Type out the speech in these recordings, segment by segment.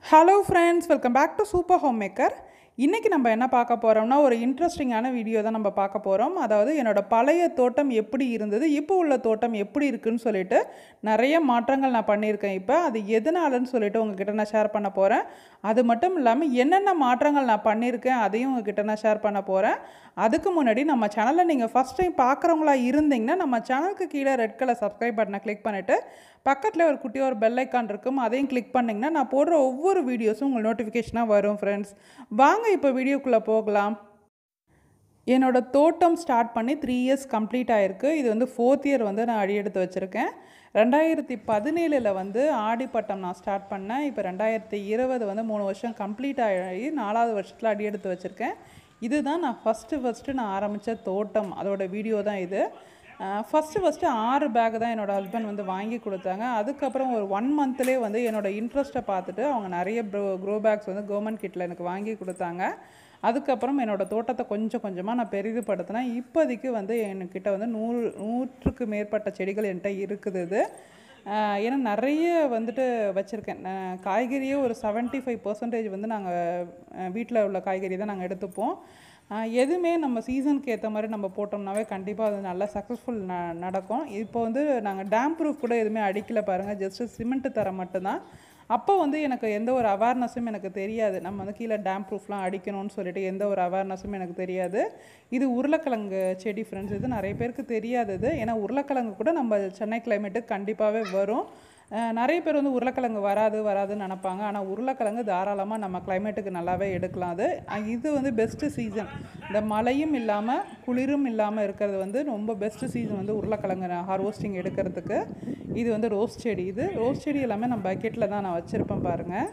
hello friends welcome back to super home maker இன்றைக்கி நம்ம என்ன பார்க்க போகிறோம்னா ஒரு இன்ட்ரெஸ்டிங்கான வீடியோ தான் நம்ம பார்க்க போகிறோம் அதாவது என்னோட பழைய தோட்டம் எப்படி இருந்தது இப்போ உள்ள தோட்டம் எப்படி இருக்குன்னு சொல்லிட்டு நிறைய மாற்றங்கள் நான் பண்ணியிருக்கேன் இப்போ அது எதனாலன்னு சொல்லிட்டு உங்ககிட்ட நான் ஷேர் பண்ண போகிறேன் அது மட்டும் இல்லாமல் என்னென்ன மாற்றங்கள் நான் பண்ணியிருக்கேன் அதையும் உங்ககிட்ட நான் ஷேர் பண்ண போகிறேன் அதுக்கு முன்னாடி நம்ம சேனலை நீங்கள் ஃபஸ்ட் டைம் பார்க்குறவங்களா இருந்தீங்கன்னா நம்ம சேனலுக்கு கீழே ரெட் கலர் சப்ஸ்கிரைப் பட்டனை கிளிக் பண்ணிவிட்டு பக்கத்தில் ஒரு குட்டி ஒரு பெல் ஐக்கான் இருக்கும் அதையும் கிளிக் பண்ணிங்கன்னா நான் போடுற ஒவ்வொரு வீடியோஸும் உங்களுக்கு நோட்டிஃபிகேஷனாக வரும் ஃப்ரெண்ட்ஸ் வாங்க இப்போ வீடியோக்குள்ளே போகலாம் என்னோட தோட்டம் ஸ்டார்ட் பண்ணி த்ரீ இயர்ஸ் கம்ப்ளீட் ஆகிருக்கு இது வந்து ஃபோர்த் இயர் வந்து நான் அடி எடுத்து வச்சுருக்கேன் ரெண்டாயிரத்தி பதினேழில் வந்து ஆடிப்பட்டம் நான் ஸ்டார்ட் பண்ணேன் இப்போ ரெண்டாயிரத்தி இருபது வந்து மூணு வருஷம் கம்ப்ளீட் ஆகி நாலாவது வருஷத்தில் அடி எடுத்து வச்சுருக்கேன் இதுதான் நான் ஃபஸ்ட்டு ஃபஸ்ட்டு நான் ஆரம்பித்த தோட்டம் அதோட வீடியோ தான் இது ஃபஸ்ட்டு ஃபஸ்ட்டு ஆறு பேக் தான் என்னோடய ஹஸ்பண்ட் வந்து வாங்கி கொடுத்தாங்க அதுக்கப்புறம் ஒரு ஒன் மந்த்லேயே வந்து என்னோடய இன்ட்ரெஸ்ட்டை பார்த்துட்டு அவங்க நிறைய க்ரோ க்ரோ பேக்ஸ் வந்து கவர்மெண்ட் கிட்டில் எனக்கு வாங்கி கொடுத்தாங்க அதுக்கப்புறம் என்னோடய தோட்டத்தை கொஞ்சம் கொஞ்சமாக நான் பெரிதுபடுத்தினேன் இப்போதைக்கு வந்து என்கிட்ட வந்து நூறு நூற்றுக்கு மேற்பட்ட செடிகள் என்கிட்ட இருக்குது இது ஏன்னா நிறைய வந்துட்டு வச்சுருக்கேன் காய்கறியே ஒரு செவன்ட்டி ஃபைவ் பர்சன்டேஜ் வந்து நாங்கள் வீட்டில் உள்ள காய்கறி தான் நாங்கள் எடுத்துப்போம் எதுவுமே நம்ம சீசனுக்கு ஏற்ற மாதிரி நம்ம போட்டோம்னாவே கண்டிப்பாக அது நல்லா சக்ஸஸ்ஃபுல் ந நடக்கும் இப்போ வந்து நாங்கள் டேம் ப்ரூஃப் கூட எதுவுமே அடிக்கல பாருங்கள் ஜஸ்ட்டு சிமெண்ட்டு தர மட்டும்தான் அப்போ வந்து எனக்கு எந்த ஒரு அவேர்னஸும் எனக்கு தெரியாது நம்ம வந்து கீழே டேம் ப்ரூஃப்லாம் அடிக்கணும்னு சொல்லிட்டு எந்த ஒரு அவேர்னஸும் எனக்கு தெரியாது இது உருளைக்கிழங்கு செடி ஃப்ரெண்ட்ஸ் இது நிறைய பேருக்கு தெரியாதது ஏன்னா உருளைக்கிழங்கு கூட நம்ம சென்னை கிளைமேட்டுக்கு கண்டிப்பாகவே வரும் நிறைய பேர் வந்து உருளைக்கிழங்கு வராது வராதுன்னு நினப்பாங்க ஆனால் உருளைக்கிழங்கு தாராளமாக நம்ம கிளைமேட்டுக்கு நல்லாவே எடுக்கலாம் அது இது வந்து பெஸ்ட்டு சீசன் இந்த மழையும் இல்லாமல் குளிரும் இல்லாமல் இருக்கிறது வந்து ரொம்ப பெஸ்ட்டு சீசன் வந்து உருளைக்கிழங்கு ஹார்வெஸ்டிங் எடுக்கிறதுக்கு இது வந்து ரோஸ் செடி இது ரோஸ் செடி எல்லாமே நான் பக்கெட்டில் தான் நான் வச்சுருப்பேன் பாருங்கள்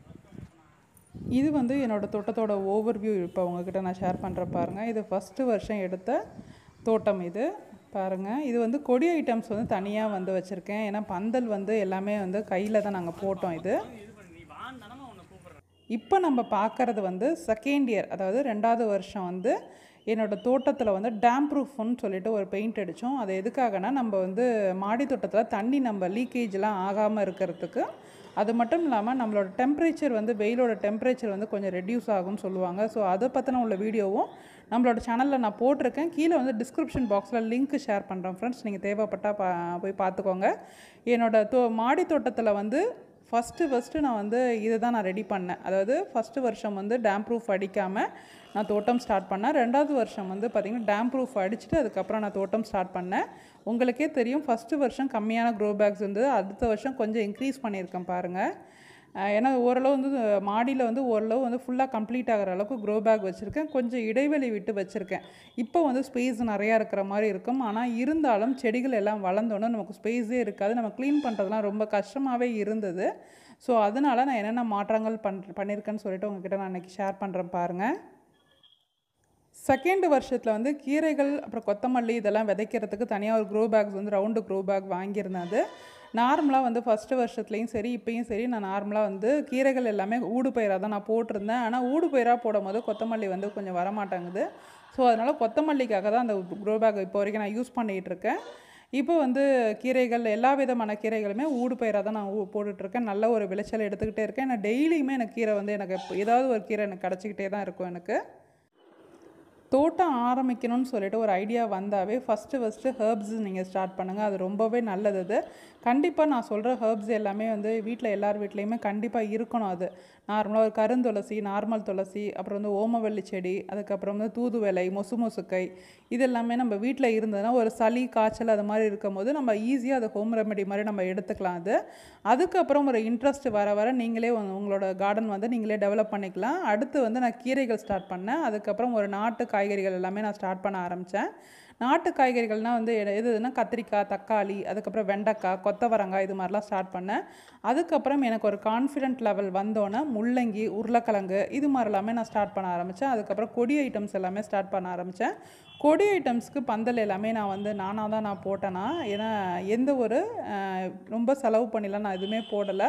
இது வந்து என்னோடய தோட்டத்தோட ஓவர்வியூ இப்போ உங்ககிட்ட நான் ஷேர் பண்ணுற பாருங்கள் இது ஃபஸ்ட்டு வருஷம் எடுத்த தோட்டம் இது பாருங்கள் இது வந்து கொடி ஐட்டம்ஸ் வந்து தனியாக வந்து வச்சுருக்கேன் ஏன்னா பந்தல் வந்து எல்லாமே வந்து கையில் தான் நாங்கள் போட்டோம் இது இப்போ நம்ம பார்க்குறது வந்து செகண்ட் இயர் அதாவது ரெண்டாவது வருஷம் வந்து என்னோடய தோட்டத்தில் வந்து டேம் ப்ரூஃப்னு சொல்லிட்டு ஒரு பெயிண்ட் அடித்தோம் அது எதுக்காகனா நம்ம வந்து மாடி தோட்டத்தில் தண்ணி நம்ம லீக்கேஜ்லாம் ஆகாமல் இருக்கிறதுக்கு அது மட்டும் இல்லாமல் நம்மளோட டெம்பரேச்சர் வந்து வெயிலோட டெம்பரேச்சர் வந்து கொஞ்சம் ரெடியூஸ் ஆகும்னு சொல்லுவாங்க ஸோ அதை பற்றின உள்ள வீடியோவும் நம்மளோட சேனலில் நான் போட்டிருக்கேன் கீழே வந்து டிஸ்கிரிப்ஷன் பாக்ஸில் லிங்க் ஷேர் பண்ணுறேன் ஃப்ரெண்ட்ஸ் நீங்கள் தேவைப்பட்டால் பா போய் பார்த்துக்கோங்க என்னோடய தோ மாடி தோட்டத்தில் வந்து ஃபஸ்ட்டு ஃபஸ்ட்டு நான் வந்து இதை தான் நான் ரெடி பண்ணேன் அதாவது ஃபஸ்ட்டு வருஷம் வந்து டேம் ப்ரூஃப் அடிக்காமல் நான் தோட்டம் ஸ்டார்ட் பண்ணேன் ரெண்டாவது வருஷம் வந்து பார்த்திங்கன்னா டேம் ப்ரூஃப் அடிச்சுட்டு அதுக்கப்புறம் நான் தோட்டம் ஸ்டார்ட் பண்ணேன் உங்களுக்கே தெரியும் ஃபஸ்ட்டு வருஷம் கம்மியான க்ரோ பேக்ஸ் இருந்தது அடுத்த வருஷம் கொஞ்சம் இன்க்ரீஸ் பண்ணியிருக்கேன் பாருங்கள் ஏன்னா ஓரளவு வந்து மாடியில் வந்து ஓரளவு வந்து ஃபுல்லாக கம்ப்ளீட் ஆகிற அளவுக்கு க்ரோ பேக் வச்சுருக்கேன் கொஞ்சம் இடைவெளி விட்டு வச்சுருக்கேன் இப்போ வந்து ஸ்பேஸ் நிறையா இருக்கிற மாதிரி இருக்கும் ஆனால் இருந்தாலும் செடிகள் எல்லாம் வளர்ந்தோன்னே நமக்கு ஸ்பேஸே இருக்காது நம்ம க்ளீன் பண்ணுறதுலாம் ரொம்ப கஷ்டமாகவே இருந்தது ஸோ அதனால் நான் என்னென்ன மாற்றங்கள் பண் பண்ணியிருக்கேன்னு சொல்லிட்டு உங்ககிட்ட நான் இன்றைக்கி ஷேர் பண்ணுறேன் பாருங்கள் செகண்ட் வருஷத்தில் வந்து கீரைகள் அப்புறம் கொத்தமல்லி இதெல்லாம் விதைக்கிறதுக்கு தனியாக ஒரு க்ரோ பேக்ஸ் வந்து ரவுண்டு க்ரோ பேக் வாங்கியிருந்தேன் அது நார்மலாக வந்து ஃபஸ்ட்டு வருஷத்துலேயும் சரி இப்போயும் சரி நான் நார்மலாக வந்து கீரைகள் எல்லாமே ஊடு பயிராக தான் நான் போட்டிருந்தேன் ஆனால் ஊடு பயிராக போடும் போது கொத்தமல்லி வந்து கொஞ்சம் வரமாட்டேங்குது ஸோ அதனால் கொத்தமல்லிக்காக தான் அந்த க்ரோ பேக் இப்போ வரைக்கும் நான் யூஸ் பண்ணிகிட்ருக்கேன் இப்போ வந்து கீரைகள் எல்லா விதமான கீரைகளுமே ஊடு பயிராக தான் நான் போட்டுட்ருக்கேன் நல்ல ஒரு விளைச்சல் எடுத்துக்கிட்டே இருக்கேன் நான் டெய்லியுமே எனக்கு கீரை வந்து எனக்கு ஏதாவது ஒரு கீரை எனக்கு கிடச்சிக்கிட்டே தான் இருக்கும் எனக்கு தோட்டம் ஆரம்பிக்கணும்னு சொல்லிட்டு ஒரு ஐடியா வந்தாவே ஃபஸ்ட்டு ஃபஸ்ட்டு ஹர்ப்ஸ் நீங்கள் ஸ்டார்ட் பண்ணுங்கள் அது ரொம்பவே நல்லது அது கண்டிப்பாக நான் சொல்கிற ஹர்ப்ஸ் எல்லாமே வந்து வீட்டில் எல்லார் வீட்லேயுமே கண்டிப்பாக இருக்கணும் அது நார்மலாக ஒரு கருந்துளசி நார்மல் துளசி அப்புறம் வந்து ஓமவல்லி செடி அதுக்கப்புறம் வந்து தூதுவலை மொசு மொசுக்கை இது எல்லாமே நம்ம வீட்டில் இருந்ததுன்னா ஒரு சளி காய்ச்சல் அது மாதிரி இருக்கும் போது நம்ம ஈஸியாக அதை ஹோம் ரெமெடி மாதிரி நம்ம எடுத்துக்கலாம் அது அதுக்கப்புறம் ஒரு இன்ட்ரெஸ்ட் வர வர நீங்களே உங்களோட கார்டன் வந்து நீங்களே டெவலப் பண்ணிக்கலாம் அடுத்து வந்து நான் கீரைகள் ஸ்டார்ட் பண்ணேன் அதுக்கப்புறம் ஒரு நாட்டு காய்கறிகள் எல்லாமே நான் ஸ்டார்ட் பண்ண ஆரம்பித்தேன் நாட்டு காய்கறிகள்னால் வந்து எதுனா கத்திரிக்காய் தக்காளி அதுக்கப்புறம் வெண்டைக்காய் கொத்தவரங்காய் இது மாதிரிலாம் ஸ்டார்ட் பண்ணேன் அதுக்கப்புறம் எனக்கு ஒரு கான்ஃபிடென்ட் லெவல் வந்தோன்னே முள்ளங்கி உருளைக்கிழங்கு இது மாதிரி எல்லாமே நான் ஸ்டார்ட் பண்ண ஆரம்பித்தேன் அதுக்கப்புறம் கொடி ஐட்டம்ஸ் எல்லாமே ஸ்டார்ட் பண்ண ஆரம்பித்தேன் கொடி ஐட்டம்ஸ்க்கு பந்தல் எல்லாமே நான் வந்து நானாக தான் நான் போட்டேன்னா ஏன்னா எந்த ஒரு ரொம்ப செலவு பண்ணிலாம் நான் எதுவுமே போடலை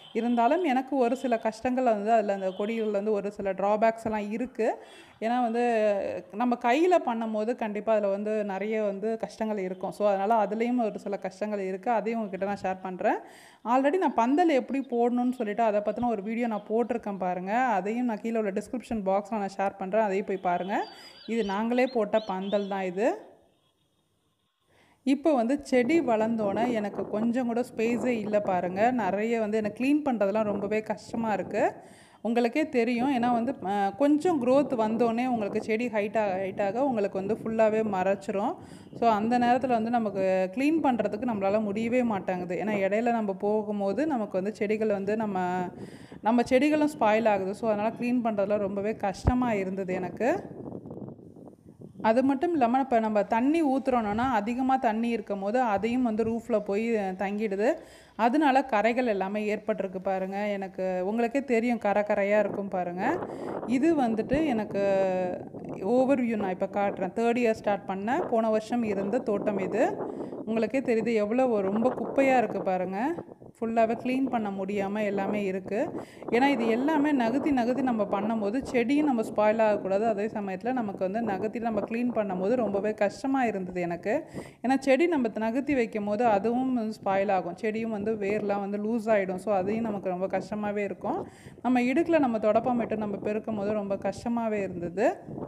இருந்தாலும் எனக்கு ஒரு சில கஷ்டங்கள் வந்து அதில் அந்த கொடிகளில் வந்து ஒரு சில ட்ராபேக்ஸ் எல்லாம் இருக்குது ஏன்னா வந்து நம்ம கையில் பண்ணும்போது கண்டிப்பாக அதில் வந்து நிறைய வந்து கஷ்டங்கள் இருக்கும் ஸோ அதனால் அதுலேயும் ஒரு சில கஷ்டங்கள் இருக்குது அதையும் உங்ககிட்ட நான் ஷேர் பண்ணுறேன் ஆல்ரெடி நான் பந்தல் எப்படி போடணும்னு சொல்லிட்டு அதை பற்றின ஒரு வீடியோ நான் போட்டிருக்கேன் பாருங்கள் அதையும் நான் கீழே உள்ள டிஸ்கிரிப்ஷன் பாக்ஸில் நான் ஷேர் பண்ணுறேன் அதையும் போய் பாருங்கள் இது நாங்களே போட்ட பந்தல் தான் இது இப்போ வந்து செடி வளர்ந்தோன்னே எனக்கு கொஞ்சம் கூட ஸ்பேஸே இல்லை பாருங்கள் நிறைய வந்து எனக்கு க்ளீன் பண்ணுறதுலாம் ரொம்பவே கஷ்டமாக இருக்குது உங்களுக்கே தெரியும் ஏன்னா வந்து அஹ், கொஞ்சம் growth வந்தோடனே உங்களுக்கு செடி ஹைட்டாக ஹைட்டாக உங்களுக்கு வந்து ஃபுல்லாகவே மறைச்சிரும் ஸோ அந்த நேரத்தில் வந்து நமக்கு க்ளீன் பண்ணுறதுக்கு நம்மளால் முடியவே மாட்டேங்குது ஏன்னா இடையில நம்ம போகும்போது நமக்கு வந்து செடிகள் வந்து நம்ம நம்ம செடிகளும் ஸ்பாயில் ஆகுது ஸோ அதனால் க்ளீன் பண்ணுறதுலாம் ரொம்பவே கஷ்டமாக இருந்தது எனக்கு அது மட்டும் இல்லாமல் இப்போ நம்ம தண்ணி ஊற்றுறோன்னா அதிகமாக தண்ணி இருக்கும் போது அதையும் வந்து ரூஃபில் போய் தங்கிடுது அதனால கரைகள் எல்லாமே ஏற்பட்டிருக்கு பாருங்கள் எனக்கு உங்களுக்கே தெரியும் கரை கரையாக இருக்கும் பாருங்கள் இது வந்துட்டு எனக்கு ஓவர் வியூ நான் இப்போ காட்டுறேன் தேர்ட் இயர் ஸ்டார்ட் பண்ணேன் போன வருஷம் இருந்த தோட்டம் இது உங்களுக்கே தெரியுது எவ்வளோ ரொம்ப குப்பையாக இருக்குது பாருங்கள் ஃபுல்லாகவே க்ளீன் பண்ண முடியாமல் எல்லாமே இருக்குது ஏன்னா இது எல்லாமே நகர்த்தி நகர்த்தி நம்ம பண்ணும்போது செடியும் நம்ம ஸ்பாயில் ஆகக்கூடாது அதே சமயத்தில் நமக்கு வந்து நகர்த்தி நம்ம க்ளீன் பண்ணும்போது ரொம்பவே கஷ்டமாக இருந்தது எனக்கு ஏன்னா செடி நம்ம நகர்த்தி வைக்கும் போது அதுவும் வந்து ஸ்பாயில் ஆகும் செடியும் வந்து வேர்லாம் வந்து லூஸ் ஆகிடும் ஸோ அதையும் நமக்கு ரொம்ப கஷ்டமாகவே இருக்கும் நம்ம இடுக்கில் நம்ம தொடப்பமிட்டு நம்ம பெருக்கும் போது ரொம்ப கஷ்டமாகவே இருந்தது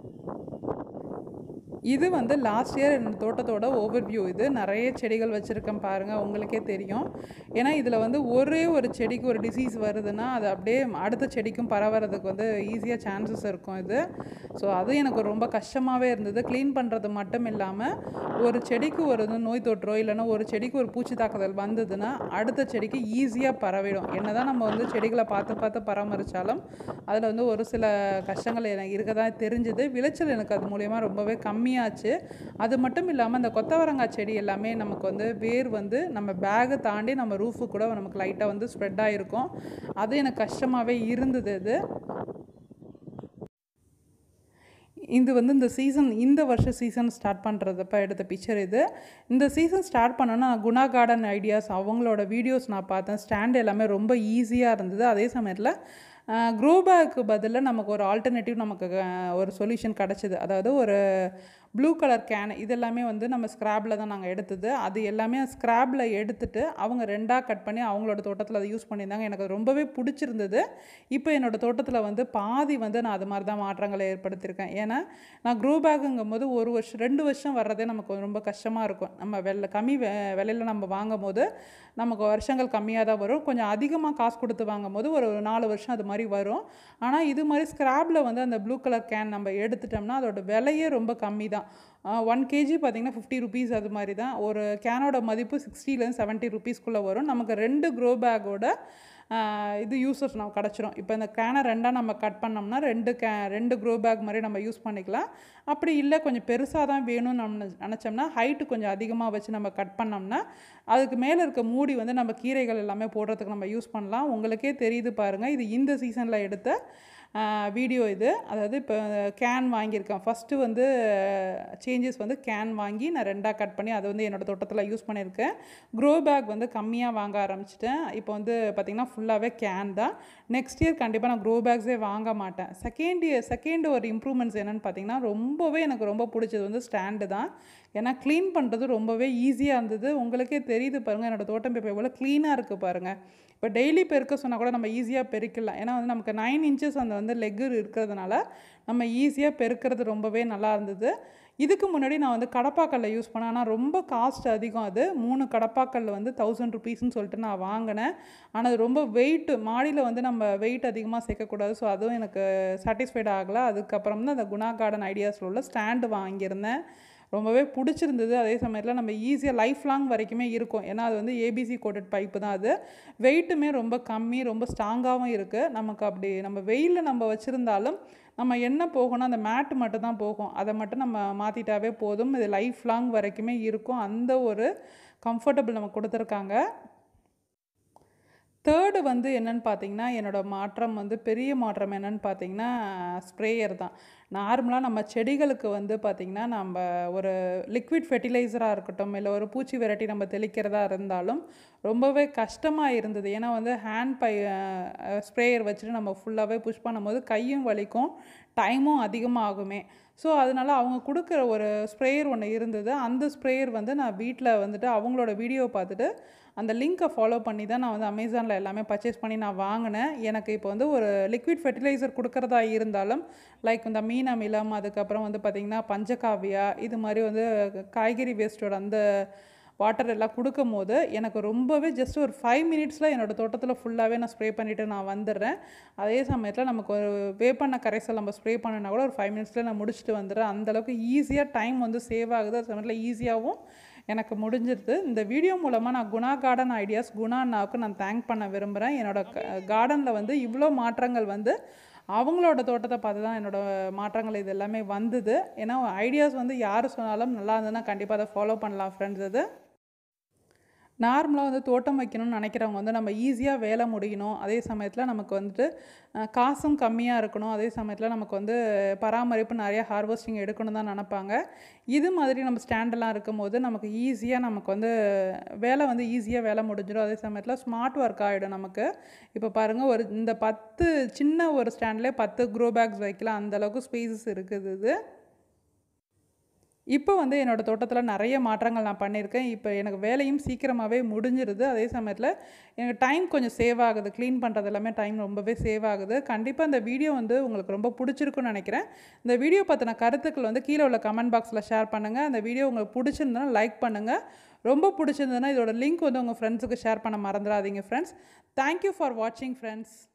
இது வந்து லாஸ்ட் இயர் என்னோட தோட்டத்தோட ஓவர் வியூ இது நிறைய செடிகள் வச்சுருக்கேன் பாருங்கள் உங்களுக்கே தெரியும் ஏன்னா இதில் வந்து ஒரே ஒரு செடிக்கு ஒரு டிசீஸ் வருதுன்னா அது அப்படியே அடுத்த செடிக்கும் பரவறதுக்கு வந்து ஈஸியாக சான்சஸ் இருக்கும் இது ஸோ அது எனக்கு ரொம்ப கஷ்டமாகவே இருந்தது க்ளீன் பண்ணுறது மட்டும் இல்லாமல் ஒரு செடிக்கு ஒரு இது நோய் தொற்றோ இல்லைன்னா ஒரு செடிக்கு ஒரு பூச்சி தாக்குதல் வந்ததுன்னா அடுத்த செடிக்கு ஈஸியாக பரவிடும் என்னதான் நம்ம வந்து செடிகளை பார்த்து பார்த்து பராமரித்தாலும் அதில் வந்து ஒரு சில கஷ்டங்கள் எனக்கு இருக்க தான் தெரிஞ்சுது விளைச்சல் எனக்கு அது மூலயமா ரொம்பவே கம்மியாச்சு அது மட்டும் இல்லாமல் அந்த கொத்தவரங்காய் செடி எல்லாமே நமக்கு வந்து வேர் வந்து நம்ம பேகை தாண்டி நம்ம ரூஃபு கூட நமக்கு லைட்டாக வந்து ஸ்ப்ரெட் ஆகிருக்கும் அது எனக்கு கஷ்டமாகவே இருந்தது இது இது வந்து இந்த சீசன் இந்த வருஷ சீசன் ஸ்டார்ட் பண்ணுறதப்ப எடுத்த பிக்சர் இது இந்த சீசன் ஸ்டார்ட் பண்ணோன்னா குணா கார்டன் ஐடியாஸ் அவங்களோட வீடியோஸ் நான் பார்த்தேன் ஸ்டாண்ட் எல்லாமே ரொம்ப ஈஸியாக இருந்தது அதே சமயத்தில் க்ரோ பேக்கு பதிலாக நமக்கு ஒரு ஆல்டர்னேட்டிவ் நமக்கு அஹ், ஒரு சொல்யூஷன் கிடச்சிது அதாவது ஒரு ப்ளூ கலர் கேன் இதெல்லாமே வந்து நம்ம ஸ்க்ராப்பில் தான் நாங்கள் எடுத்தது அது எல்லாமே ஸ்க்ராப்பில் எடுத்துட்டு அவங்க ரெண்டாக கட் பண்ணி அவங்களோட தோட்டத்தில் அதை யூஸ் பண்ணியிருந்தாங்க எனக்கு அது ரொம்பவே பிடிச்சிருந்தது இப்போ என்னோட தோட்டத்தில் வந்து பாதி வந்து நான் அது மாதிரி தான் மாற்றங்களை ஏற்படுத்தியிருக்கேன் ஏன்னா நான் க்ரோ பேக்குங்கும் போது ஒரு வருஷம் ரெண்டு வருஷம் வர்றதே நமக்கு ரொம்ப கஷ்டமாக இருக்கும் நம்ம வெள்ள கம்மி வெ விலையில் நம்ம வாங்கும் போது நமக்கு வருஷங்கள் கம்மியாக தான் வரும் கொஞ்சம் அதிகமாக காசு கொடுத்து வாங்கும் போது ஒரு நாலு வருஷம் அது மாதிரி வரும் ஆனால் இது மாதிரி ஸ்க்ராப்பில் வந்து அந்த ப்ளூ கலர் கேன் நம்ம எடுத்துட்டோம்னா அதோட விலையே ரொம்ப கம்மி தான் ஒன் கேஜி பார்த்தீங்கன்னா ஃபிஃப்டி ருபீஸ் அது மாதிரி தான் ஒரு கேனோட மதிப்பு சிக்ஸ்டிலேருந்து செவன்ட்டி ருபீஸ்க்குள்ளே வரும் நமக்கு ரெண்டு க்ரோ பேக்கோட இது யூசர்ஸ் நம்ம கிடச்சிரும் இப்போ இந்த கேனை ரெண்டாக நம்ம கட் பண்ணோம்னா ரெண்டு கே ரெண்டு க்ரோ பேக் மாதிரி நம்ம யூஸ் பண்ணிக்கலாம் அப்படி இல்லை கொஞ்சம் பெருசாக தான் வேணும்னு நம்ம நினச்சோம்னா ஹைட்டு கொஞ்சம் அதிகமாக வச்சு நம்ம கட் பண்ணோம்னா அதுக்கு மேலே இருக்க மூடி வந்து நம்ம கீரைகள் எல்லாமே போடுறதுக்கு நம்ம யூஸ் பண்ணலாம் உங்களுக்கே தெரியுது பாருங்கள் இது இந்த சீசனில் எடுத்த வீடியோ இது அதாவது இப்போ கேன் வாங்கியிருக்கேன் ஃபஸ்ட்டு வந்து சேஞ்சஸ் வந்து கேன் வாங்கி நான் ரெண்டாக கட் பண்ணி அதை வந்து என்னோடய தோட்டத்தில் யூஸ் பண்ணியிருக்கேன் க்ரோ பேக் வந்து கம்மியாக வாங்க ஆரம்பிச்சிட்டேன் இப்போ வந்து பார்த்திங்கன்னா ஃபுல்லாகவே கேன் தான் நெக்ஸ்ட் இயர் கண்டிப்பாக நான் க்ரோ பேக்ஸே வாங்க மாட்டேன் செகண்ட் இயர் செகண்ட் ஒரு இம்ப்ரூவ்மெண்ட்ஸ் என்னென்னு பார்த்தீங்கன்னா ரொம்பவே எனக்கு ரொம்ப பிடிச்சது வந்து ஸ்டாண்டு தான் ஏன்னா க்ளீன் பண்ணுறது ரொம்பவே ஈஸியாக இருந்தது உங்களுக்கே தெரியுது பாருங்கள் என்னோடய தோட்டம் இப்போ எவ்வளோ க்ளீனாக இருக்குது பாருங்கள் இப்போ டெய்லி பெருக்க சொன்னால் கூட நம்ம ஈஸியாக பெருக்கலாம் ஏன்னா வந்து நமக்கு நைன் இன்ச்சஸ் அந்த வந்து லெக்கு இருக்கிறதுனால நம்ம ஈஸியாக பெருக்கிறது ரொம்பவே நல்லா இருந்தது இதுக்கு முன்னாடி நான் வந்து கடப்பாக்கல்ல யூஸ் பண்ணேன் ஆனால் ரொம்ப காஸ்ட் அதிகம் அது மூணு கடப்பாக்கல் வந்து தௌசண்ட் ருபீஸ்னு சொல்லிட்டு நான் வாங்கினேன் ஆனால் அது ரொம்ப வெயிட்டு மாடியில் வந்து நம்ம வெயிட் அதிகமாக சேர்க்கக்கூடாது ஸோ அதுவும் எனக்கு சாட்டிஸ்ஃபைட் ஆகலை அதுக்கப்புறம் தான் அந்த குணா கார்டன் ஐடியாஸில் உள்ள ஸ்டாண்டு வாங்கியிருந்தேன் ரொம்பவே பிடிச்சிருந்தது அதே சமயத்தில் நம்ம ஈஸியாக லைஃப் லாங் வரைக்குமே இருக்கும் ஏன்னா அது வந்து ஏபிசி கோட்டட் பைப்பு தான் அது வெயிட்டுமே ரொம்ப கம்மி ரொம்ப ஸ்ட்ராங்காகவும் இருக்குது நமக்கு அப்படி நம்ம வெயிலில் நம்ம வச்சுருந்தாலும் நம்ம என்ன போகணும் அந்த மேட்டு மட்டும் தான் போகும் அதை மட்டும் நம்ம மாற்றிட்டாவே போதும் இது லைஃப் லாங் வரைக்குமே இருக்கும் அந்த ஒரு கம்ஃபர்டபுள் நமக்கு கொடுத்துருக்காங்க தேர்டு வந்து என்னன்னு பார்த்தீங்கன்னா என்னோடய மாற்றம் வந்து பெரிய மாற்றம் என்னன்னு பார்த்தீங்கன்னா ஸ்ப்ரேயர் தான் நார்மலாக நம்ம செடிகளுக்கு வந்து பார்த்திங்கன்னா நம்ம ஒரு லிக்விட் ஃபெர்டிலைசராக இருக்கட்டும் இல்லை ஒரு பூச்சி விரட்டி நம்ம தெளிக்கிறதா இருந்தாலும் ரொம்பவே கஷ்டமாக இருந்தது ஏன்னா வந்து ஹேண்ட் பை ஸ்ப்ரேயர் வச்சுட்டு நம்ம ஃபுல்லாகவே புஷ் பண்ணும்போது கையும் வலிக்கும் டைமும் அதிகமாக ஆகுமே ஸோ அதனால அவங்க கொடுக்குற ஒரு ஸ்ப்ரேயர் ஒன்று இருந்தது அந்த ஸ்ப்ரேயர் வந்து நான் வீட்டில் வந்துட்டு அவங்களோட வீடியோ பார்த்துட்டு அந்த லிங்க்கை ஃபாலோ பண்ணி தான் நான் வந்து அமேசானில் எல்லாமே பர்ச்சேஸ் பண்ணி நான் வாங்கினேன் எனக்கு இப்போ வந்து ஒரு லிக்விட் ஃபெர்டிலைசர் கொடுக்குறதா இருந்தாலும் லைக் இந்த மீன் அமிலம் அதுக்கப்புறம் வந்து பார்த்திங்கன்னா பஞ்சகாவியா இது மாதிரி வந்து காய்கறி வேஸ்ட்டோட அந்த வாட்டர் எல்லாம் கொடுக்கும் போது எனக்கு ரொம்பவே ஜஸ்ட் ஒரு ஃபைவ் மினிட்ஸில் என்னோடய தோட்டத்தில் ஃபுல்லாகவே நான் ஸ்ப்ரே பண்ணிவிட்டு நான் வந்துடுறேன் அதே சமயத்தில் நமக்கு ஒரு வேப்பண்ண கரைசல் நம்ம ஸ்ப்ரே பண்ணினா கூட ஒரு ஃபைவ் மினிட்ஸில் நான் முடிச்சுட்டு வந்துடுறேன் அந்தளவுக்கு ஈஸியாக டைம் வந்து சேவ் ஆகுது அதே சமயத்தில் ஈஸியாகவும் எனக்கு முடிஞ்சிருது இந்த வீடியோ மூலமாக நான் குணா கார்டன் ஐடியாஸ் குணா அண்ணாவுக்கு நான் தேங்க் பண்ண விரும்புகிறேன் என்னோடய கார்டனில் வந்து இவ்வளோ மாற்றங்கள் வந்து அவங்களோட தோட்டத்தை பார்த்து தான் என்னோடய மாற்றங்கள் இது எல்லாமே வந்தது ஏன்னா ஐடியாஸ் வந்து யார் சொன்னாலும் நல்லா இருந்ததுன்னா கண்டிப்பாக அதை ஃபாலோ பண்ணலாம் ஃப்ரெண்ட்ஸ் இது நார்மலாக வந்து தோட்டம் வைக்கணும்னு நினைக்கிறவங்க வந்து நம்ம ஈஸியாக வேலை முடியணும் அதே சமயத்தில் நமக்கு வந்துட்டு காசும் கம்மியாக இருக்கணும் அதே சமயத்தில் நமக்கு வந்து பராமரிப்பு நிறைய ஹார்வெஸ்டிங் எடுக்கணும் தான் நினப்பாங்க இது மாதிரி நம்ம ஸ்டாண்டெல்லாம் இருக்கும்போது நமக்கு ஈஸியாக நமக்கு வந்து வேலை வந்து ஈஸியாக வேலை முடிஞ்சிடும் அதே சமயத்தில் ஸ்மார்ட் ஒர்க் ஆகிடும் நமக்கு இப்போ பாருங்கள் ஒரு இந்த பத்து சின்ன ஒரு ஸ்டாண்ட்லேயே பத்து க்ரோ பேக்ஸ் வைக்கலாம் அந்தளவுக்கு ஸ்பேசஸ் இருக்குது இது இப்போ வந்து என்னோடய தோட்டத்தில் நிறைய மாற்றங்கள் நான் பண்ணியிருக்கேன் இப்போ எனக்கு வேலையும் சீக்கிரமாகவே முடிஞ்சிருது அதே சமயத்தில் எனக்கு டைம் கொஞ்சம் சேவ் ஆகுது க்ளீன் பண்ணுறது எல்லாமே டைம் ரொம்பவே சேவ் ஆகுது கண்டிப்பாக இந்த வீடியோ வந்து உங்களுக்கு ரொம்ப பிடிச்சிருக்குன்னு நினைக்கிறேன் இந்த வீடியோ பற்றின கருத்துக்கள் வந்து கீழே உள்ள கமெண்ட் பாக்ஸில் ஷேர் பண்ணுங்கள் அந்த வீடியோ உங்களுக்கு பிடிச்சிருந்தனா லைக் பண்ணுங்கள் ரொம்ப பிடிச்சிருந்ததுன்னா இதோட லிங்க் வந்து உங்கள் ஃப்ரெண்ட்ஸுக்கு ஷேர் பண்ண மறந்துடாதீங்க ஃப்ரெண்ட்ஸ் தேங்க்யூ ஃபார் வாட்சிங் ஃப்ரெண்ட்ஸ்